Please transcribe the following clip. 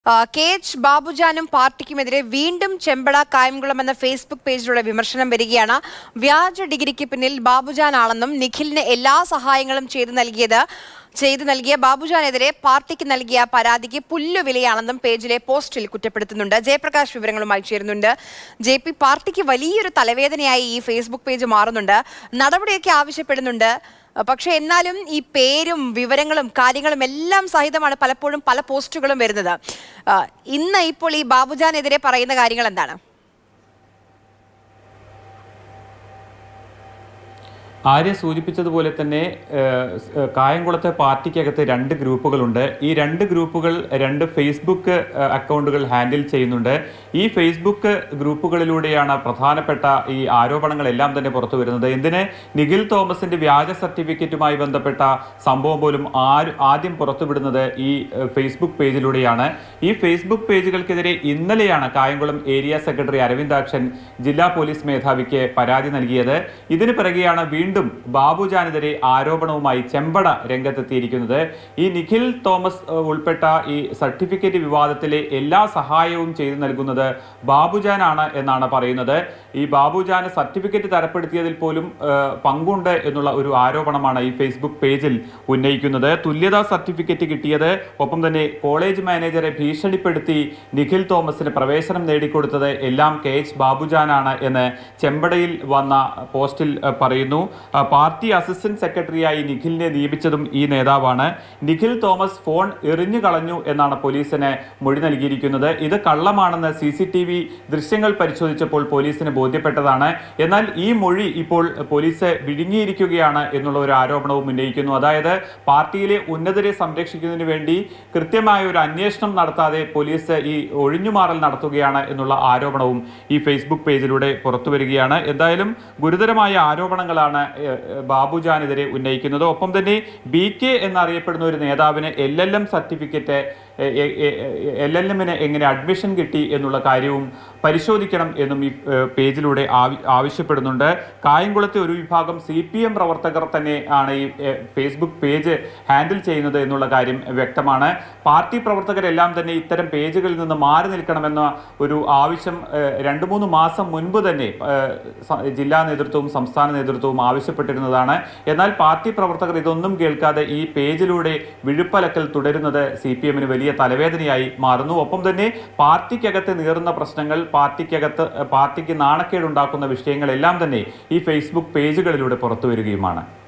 ആ, K H ബാബുജാനും പാർട്ടിക്കുമെതിരെ വീണ്ടും ചെമ്പട കായംകുളം എന്ന ഫേസ്ബുക്ക് പേജിലൂടെ വിമർശനം വരികയാണ് വ്യാജ ഡിഗ്രിക്ക് പിന്നിൽ ബാബുജാനാണെന്നും നിഖിലിന് എല്ലാ സഹായങ്ങളും ചെയ്തു നൽകിയത് ചെയ്തു നൽകിയ ബാബുജാനെതിരെ പാർട്ടിക്ക് നൽകിയ പരാതിക്ക് പുല്ലുവിലയാണെന്നും പേജിലെ പോസ്റ്റിൽ കുറ്റപ്പെടുത്തുന്നുണ്ട് ജയപ്രകാശ് വിവരങ്ങളുമായി ചേരുന്നുണ്ട് ജെ പി പാർട്ടിക്ക് വലിയൊരു തലവേദനയായി ഈ ഫേസ്ബുക്ക് പേജ് മാറുന്നുണ്ട് നടപടിയൊക്കെ ആവശ്യപ്പെടുന്നുണ്ട് പക്ഷെ എന്നാലും ഈ പേരും വിവരങ്ങളും കാര്യങ്ങളും എല്ലാം സഹിതമാണ് പലപ്പോഴും പല പോസ്റ്റുകളും വരുന്നത് ആ, ഇന്ന് ഇപ്പോൾ ഈ ബാബുജാനെതിരെ പറയുന്ന കാര്യങ്ങൾ എന്താണ് ആര്യ സൂചിപ്പിച്ചതുപോലെ തന്നെ ഏഹ്, സ്- ഏഹ്, കായംകുളത്തെ പാർട്ടിക്കകത്ത് രണ്ട് ഗ്രൂപ്പുകളുണ്ട് ഈ രണ്ട് ഗ്രൂപ്പുകൾ രണ്ട് ഫേസ്ബുക്ക് ഏഹ്, അക്കൗണ്ടുകൾ ഹാൻഡിൽ ചെയ്യുന്നുണ്ട് ഈ ഫേസ്ബുക്ക് ഗ്രൂപ്പുകളിലൂടെയാണ് പ്രധാനപ്പെട്ട ഈ ആരോപണങ്ങളെല്ലാം തന്നെ പുറത്തു വരുന്നത് എന്തിന് നിഖിൽ തോമസിന്റെ വ്യാജ സർട്ടിഫിക്കറ്റുമായി ബന്ധപ്പെട്ട സംഭവം പോലും ആര് ആദ്യം പുറത്തുവിടുന്നത് ഈ ഏഹ്, ഫേസ്ബുക്ക് പേജിലൂടെയാണ് ഈ ഫേസ്ബുക്ക് പേജുകൾക്കെതിരെ ഇന്നലെയാണ് കായംകുളം ഏരിയ സെക്രട്ടറി അരവിന്ദാക്ഷൻ ജില്ലാ പോലീസ് മേധാവിക്ക് പരാതി നൽകിയത് ഇതിന് പിറകെയാണ് വീണ്ടും ബാബുജാനെതിരെ ആരോപണവുമായി ചെമ്പട രംഗത്തെത്തിയിരിക്കുന്നത് ഈ നിഖിൽ തോമസ് ഏഹ്, ഉൾപ്പെട്ട ഈ സർട്ടിഫിക്കറ്റ് വിവാദത്തിലെ എല്ലാ സഹായവും ചെയ്തു നൽകുന്നത് ബാബുജാനാണ് എന്നാണ് പറയുന്നത് ഈ ബാബുജാന് സർട്ടിഫിക്കറ്റ് തരപ്പെടുത്തിയതിൽ പോലും ഏഹ്, പങ്കുണ്ട് എന്നുള്ള ഒരു ആരോപണമാണ് ഈ ഫേസ്ബുക്ക് പേജിൽ ഉന്നയിക്കുന്നത് തുല്യതാ സർട്ടിഫിക്കറ്റ് കിട്ടിയത് ഒപ്പം തന്നെ കോളേജ് മാനേജറെ ഭീഷണിപ്പെടുത്തി നിഖിൽ തോമസിന് പ്രവേശനം നേടിക്കൊടുത്തത് എല്ലാം കെ എച്ച് ബാബുജാനാണ് എന്ന് ചെമ്പടയിൽ വന്ന പോസ്റ്റിൽ ഏഹ്, പറയുന്നു ആ, പാർട്ടി അസിസ്റ്റന്റ് സെക്രട്ടറിയായി നിഖിലിനെ നിയമിച്ചതും ഈ നേതാവാണ് നിഖിൽ തോമസ് ഫോൺ എറിഞ്ഞു കളഞ്ഞു എന്നാണ് പോലീസിന് മൊഴി നൽകിയിരിക്കുന്നത് ഇത് കള്ളമാണെന്ന് സി സി ടി വി ദൃശ്യങ്ങൾ പരിശോധിച്ചപ്പോൾ പോലീസിന് ബോധ്യപ്പെട്ടതാണ് എന്നാൽ ഈ മൊഴി ഇപ്പോൾ പോലീസ് വിഴുങ്ങിയിരിക്കുകയാണ് എന്നുള്ള ഒരു ആരോപണവും ഉന്നയിക്കുന്നു അതായത് പാർട്ടിയിലെ ഉന്നതരെ സംരക്ഷിക്കുന്നതിന് വേണ്ടി കൃത്യമായ ഒരു അന്വേഷണം നടത്താതെ പോലീസ് ഈ ഒഴിഞ്ഞുമാറൽ നടത്തുകയാണ് എന്നുള്ള ആരോപണവും ഈ ഫേസ്ബുക്ക് പേജിലൂടെ പുറത്തു വരികയാണ് എന്തായാലും ഗുരുതരമായ ആരോപണങ്ങളാണ് ഏഹ്, ഏഹ്, ബാബുജാനെതിരെ ഉന്നയിക്കുന്നത് ഒപ്പം തന്നെ ബി കെ എന്നറിയപ്പെടുന്ന ഒരു നേതാവിന് L L M certificate L L എമ്മിന് എങ്ങനെ അഡ്മിഷൻ കിട്ടി എന്നുള്ള കാര്യവും പരിശോധിക്കണം എന്നും ഈ ഏഹ്, പേജിലൂടെ ആവി- ആവശ്യപ്പെടുന്നുണ്ട് കായംകുളത്തെ ഒരു വിഭാഗം സി പി എം പ്രവർത്തകർ തന്നെ ആണ് ഈ ഏഹ്, ഫേസ്ബുക്ക് പേജ് ഹാൻഡിൽ ചെയ്യുന്നത് എന്നുള്ള കാര്യം വ്യക്തമാണ് പാർട്ടി പ്രവർത്തകരെല്ലാം തന്നെ ഇത്തരം പേജുകളിൽ നിന്ന് മാറി നിൽക്കണമെന്ന ഒരു ആവശ്യം ഏഹ്, രണ്ട് മൂന്ന് മാസം മുൻപ് തന്നെ ഏഹ്, സ- ജില്ലാ നേതൃത്വവും സംസ്ഥാന നേതൃത്വവും ആവശ്യപ്പെട്ടിരുന്നതാണ് എന്നാൽ പാർട്ടി പ്രവർത്തകർ ഇതൊന്നും കേൾക്കാതെ ഈ പേജിലൂടെ വിഴുപ്പലക്കൽ തുടരുന്നത് സി പി എമ്മിന് വലിയ തലവേദനയായി മാറുന്നു ഒപ്പം തന്നെ പാർട്ടിക്കകത്ത് നീറുന്ന പ്രശ്നങ്ങൾ പാർട്ടിക്കകത്ത് പാർട്ടിക്ക് നാണക്കേടുണ്ടാക്കുന്ന വിഷയങ്ങളെല്ലാം തന്നെ ഈ ഫേസ്ബുക്ക് പേജുകളിലൂടെ പുറത്തു വരികയുമാണ്